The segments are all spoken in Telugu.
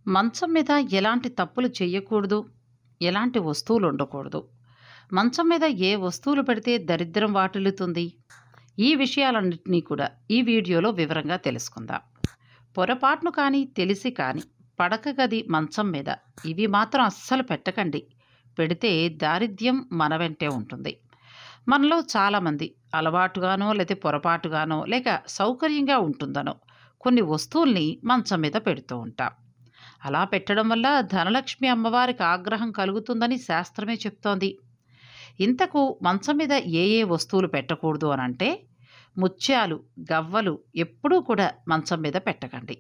మంచం మీద ఎలాంటి తప్పులు చేయకూడదు ఎలాంటి వస్తువులు ఉండకూడదు మంచం మీద ఏ వస్తువులు పెడితే దరిద్రం వాటిల్లుతుంది ఈ విషయాలన్నింటినీ కూడా ఈ వీడియోలో వివరంగా తెలుసుకుందాం పొరపాటును కానీ తెలిసి కానీ పడక గది మంచం మీద ఇవి మాత్రం అస్సలు పెట్టకండి పెడితే దారిద్ర్యం మన వెంటే ఉంటుంది మనలో చాలామంది అలవాటుగానో లేకపోతే పొరపాటుగానో లేక సౌకర్యంగా ఉంటుందనో కొన్ని వస్తువుల్ని మంచం మీద పెడుతూ ఉంటాం అలా పెట్టడం వల్ల ధనలక్ష్మి అమ్మవారికి ఆగ్రహం కలుగుతుందని శాస్త్రమే చెప్తోంది ఇంతకు మంచం మీద ఏ ఏ వస్తువులు పెట్టకూడదు అని అంటే ముత్యాలు గవ్వలు ఎప్పుడూ కూడా మంచం మీద పెట్టకండి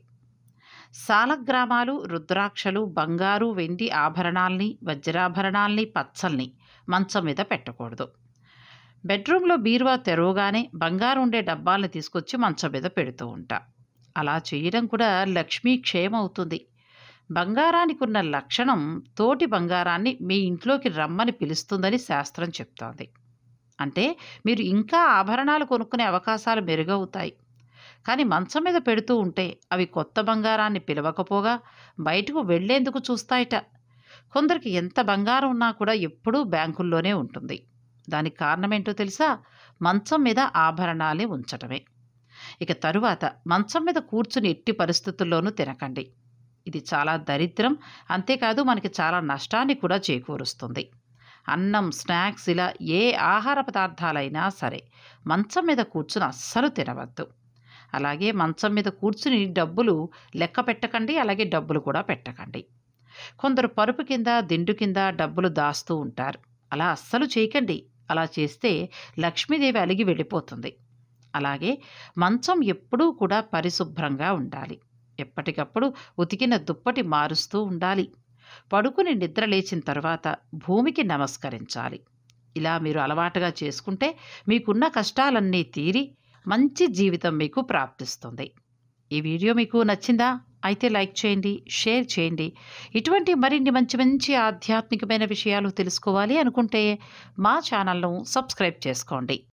సాలగ్రామాలు రుద్రాక్షలు బంగారు వెండి ఆభరణాల్ని వజ్రాభరణాల్ని పచ్చల్ని మంచం మీద పెట్టకూడదు బెడ్రూమ్లో బీరువా తెరవగానే బంగారు ఉండే డబ్బాల్ని తీసుకొచ్చి మంచం మీద పెడుతూ ఉంటా అలా చేయడం కూడా లక్ష్మీ క్షయం అవుతుంది బంగారానికి ఉన్న లక్షణం తోటి బంగారాన్ని మీ ఇంట్లోకి రమ్మని పిలుస్తుందని శాస్త్రం చెప్తోంది అంటే మీరు ఇంకా ఆభరణాలు కొనుక్కునే అవకాశాలు మెరుగవుతాయి కానీ మంచం మీద పెడుతూ ఉంటే అవి కొత్త బంగారాన్ని పిలవకపోగా బయటకు వెళ్లేందుకు చూస్తాయట కొందరికి ఎంత బంగారం ఉన్నా కూడా ఎప్పుడూ బ్యాంకుల్లోనే ఉంటుంది దానికి కారణమేంటో తెలుసా మంచం మీద ఆభరణాలే ఉంచటమే ఇక తరువాత మంచం మీద కూర్చుని ఎట్టి పరిస్థితుల్లోనూ తినకండి ఇది చాలా దరిద్రం అంతేకాదు మనకి చాలా నష్టాన్ని కూడా చేకూరుస్తుంది అన్నం స్నాక్స్ ఇలా ఏ ఆహార పదార్థాలైనా సరే మంచం మీద కూర్చుని అస్సలు తినవద్దు అలాగే మంచం మీద కూర్చుని డబ్బులు లెక్క పెట్టకండి అలాగే డబ్బులు కూడా పెట్టకండి కొందరు పరుపు కింద దిండు కింద డబ్బులు దాస్తూ ఉంటారు అలా అస్సలు చేయకండి అలా చేస్తే లక్ష్మీదేవి అలిగి వెళ్ళిపోతుంది అలాగే మంచం ఎప్పుడూ కూడా పరిశుభ్రంగా ఉండాలి ఎప్పటికప్పుడు ఉతికిన దుప్పటి మారుస్తూ ఉండాలి పడుకుని నిద్ర లేచిన తర్వాత భూమికి నమస్కరించాలి ఇలా మీరు అలవాటుగా చేసుకుంటే మీకున్న కష్టాలన్నీ తీరి మంచి జీవితం మీకు ప్రాప్తిస్తుంది ఈ వీడియో మీకు నచ్చిందా అయితే లైక్ చేయండి షేర్ చేయండి ఇటువంటి మరిన్ని మంచి మంచి ఆధ్యాత్మికమైన విషయాలు తెలుసుకోవాలి అనుకుంటే మా ఛానల్ను సబ్స్క్రైబ్ చేసుకోండి